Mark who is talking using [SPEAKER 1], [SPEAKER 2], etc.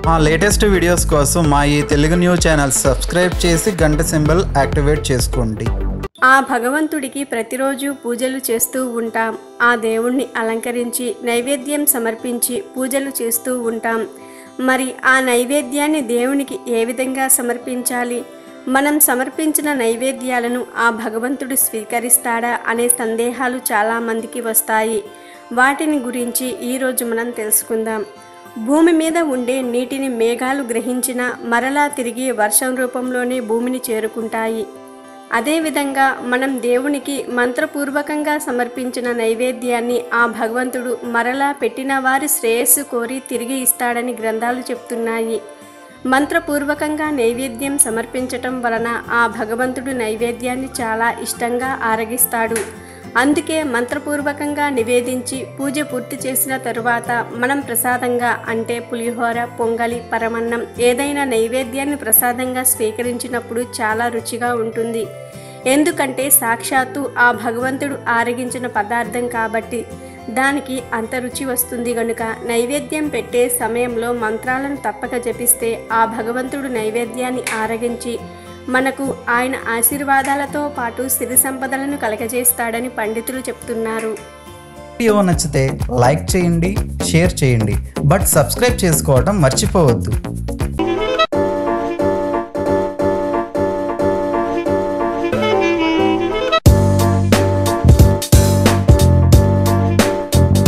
[SPEAKER 1] మా latest videos కోసం మా ఈ తెలుగు న్యూస్ ఛానల్ సబ్స్క్రైబ్ చేసి గంట సింబల్ యాక్టివేట్ చేసుకోండి
[SPEAKER 2] ఆ భగవంతుడికి ప్రతిరోజు పూజలు చేస్తూ ఉంటాం ఆ దేవుణ్ణి అలంకరించి నైవేద్యం సమర్పించి పూజలు చేస్తూ ఉంటాం మరి ఆ నైవేద్యాన్ని దేవునికి ఏ విధంగా సమర్పించాలి మనం సమర్పించిన నైవేద్యాలను ఆ భగవంతుడు స్వీకరిస్తాడా అనే సందేహాలు చాలామందికి వస్తాయి వాటిని గురించి ఈరోజు మనం తెలుసుకుందాం భూమి మీద ఉండే నీటిని మేఘాలు గ్రహించిన మరలా తిరిగి వర్షం రూపంలోనే భూమిని చేరుకుంటాయి అదేవిధంగా మనం దేవునికి మంత్రపూర్వకంగా సమర్పించిన నైవేద్యాన్ని ఆ భగవంతుడు మరలా పెట్టిన వారి శ్రేయస్సు కోరి తిరిగి ఇస్తాడని గ్రంథాలు చెప్తున్నాయి మంత్రపూర్వకంగా నైవేద్యం సమర్పించటం వలన ఆ భగవంతుడు నైవేద్యాన్ని చాలా ఇష్టంగా ఆరగిస్తాడు అందుకే మంత్రపూర్వకంగా నివేదించి పూజ పూర్తి చేసిన తరువాత మనం ప్రసాదంగా అంటే పులిహోర పొంగలి పరమన్నం ఏదైనా నైవేద్యాన్ని ప్రసాదంగా స్వీకరించినప్పుడు చాలా రుచిగా ఉంటుంది ఎందుకంటే సాక్షాత్తు ఆ భగవంతుడు ఆరగించిన పదార్థం కాబట్టి దానికి అంత రుచి వస్తుంది గనుక నైవేద్యం పెట్టే సమయంలో మంత్రాలను తప్పక జపిస్తే ఆ భగవంతుడు నైవేద్యాన్ని ఆరగించి మనకు ఆయన ఆశీర్వాదాలతో పాటు సిరి సంపదలను కలగజేస్తాడని పండితులు చెప్తున్నారు
[SPEAKER 1] వీడియో నచ్చితే లైక్ చేయండి షేర్ చేయండి బట్ సబ్స్క్రైబ్ చేసుకోవడం మర్చిపోవద్దు